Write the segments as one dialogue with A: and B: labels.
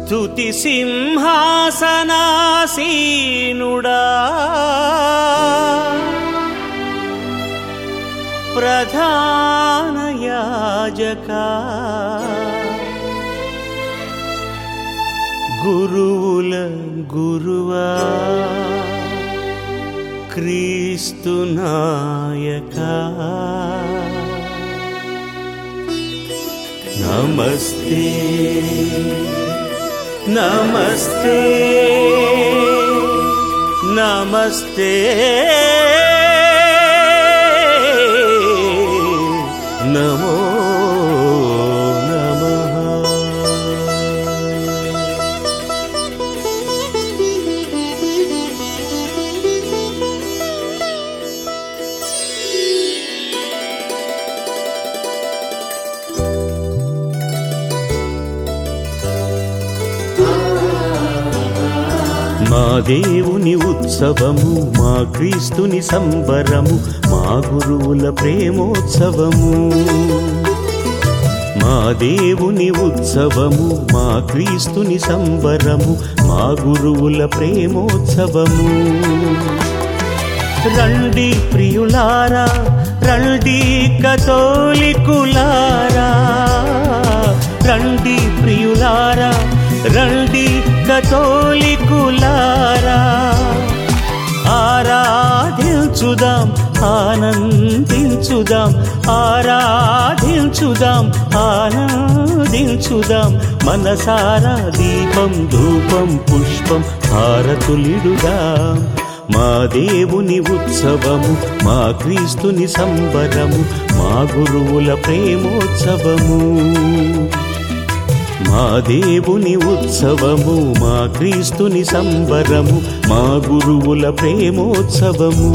A: స్తుతి సింహాసనాసీనుడా ప్రధాన యాజక గురువుల గురువా క్రీస్తు నాయక నమస్తే నమస్తే నమస్తే నమో నమః మా దేవుని ఉత్సవము మా క్రీస్తుని సంబరము మా గురువుల ప్రేమోత్సవము మా దేవుని ఉత్సవము మా క్రీస్తుని సంబరము మా గురువుల ప్రేమోత్సవము రండి ప్రియులారా రండి కతోలికులారా రండి ప్రియులారా రండి కతోలికులారా ఆరాధించుదాం ఆనందించుదాం ఆరాధించుదాం ఆనందించుదాం మనసారా దీపం ధూపం పుష్పం హారతులిడుదాం మా దేవుని ఉత్సవము మా క్రీస్తుని సంబరము మా గురువుల ప్రేమోత్సవము మా దేవుని ఉత్సవము మా క్రీస్తుని సంబరము మా గురువుల ప్రేమోత్సవము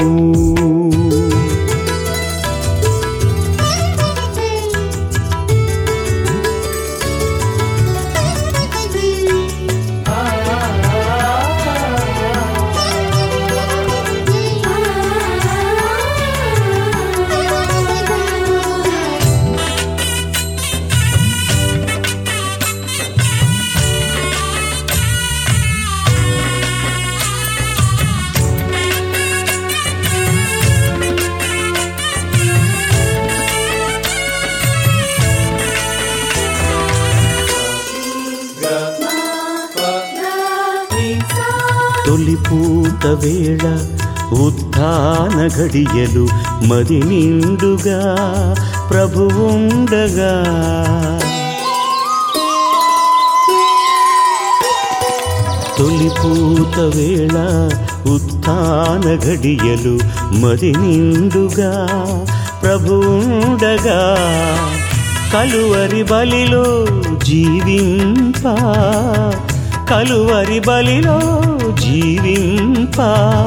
A: తొలిపూత వేళ ఉత్థాన గడియలు మది నిండుగా ప్రభువుండగా తొలిపూత వేళ ఉత్థాన గడియలు మది నిండుగా ప్రభువుండగా కలువరి బలిలో జీవింప కలువరి బలిలో జీవింప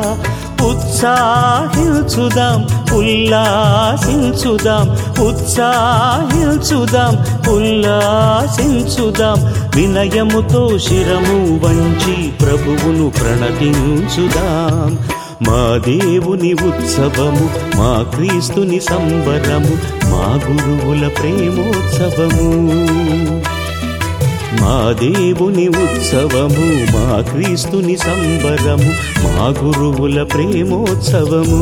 A: ఉత్సాహించుదాం ఉల్లాసించుదాం ఉత్సాహించుదాం ఉల్లాసించుదాం వినయముతో శిరము వంచి ప్రభువును ప్రణతించుదాం మా దేవుని ఉత్సవము మా క్రీస్తుని సంబరము మా గురువుల ప్రేమోత్సవము మా దేవుని ఉత్సవము మా క్రీస్తుని సంబరము మా గురువుల ప్రేమోత్సవము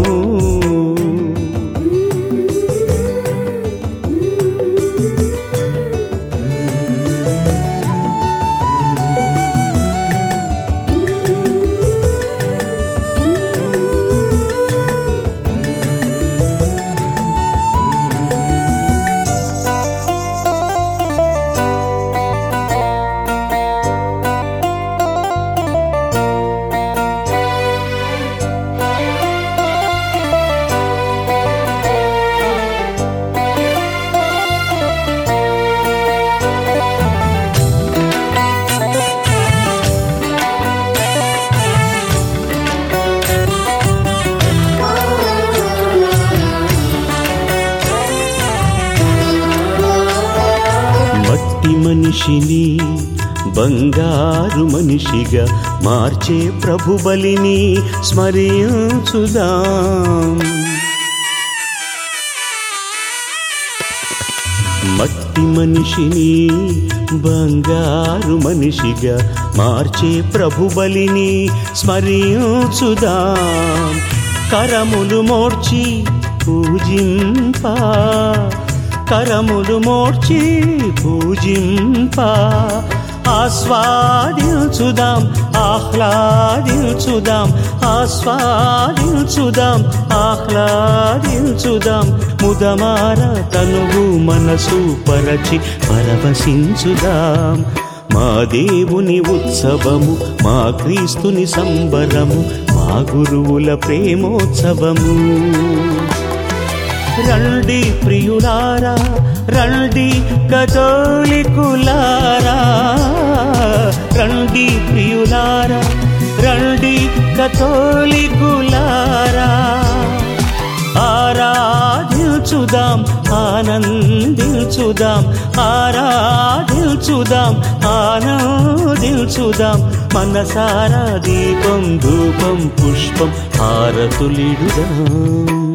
A: మట్టి మనిషిని బంగారు మనిషిగా మార్చే ప్రభు బలిని స్మరించుదాం మట్టి మనిషిని బంగారు మనిషిగా మార్చే ప్రభుబలిని స్మరించుదాం కరములు మోడ్చి పూజింప కరములు మోడ్చి పూజింప ఆస్వాదించుదాం ఆహ్లాదించుదాం ఆస్వాదించుదాం ఆహ్లాదించుదాం ముదమార తనువు మనసు పరచి పరవశించుదాం మా దేవుని ఉత్సవము మా క్రీస్తుని సంబరము మా గురువుల ప్రేమోత్సవము రండి ప్రియులారా రండి కథోలికులారా రండి ప్రియులారా రండి కథోలికులారా ఆరాధించుదాం ఆనందించుదాం ఆరాధించుదాం ఆనందించుదాం మనసారా దీపం ధూపం పుష్పం హారతులిడుదాం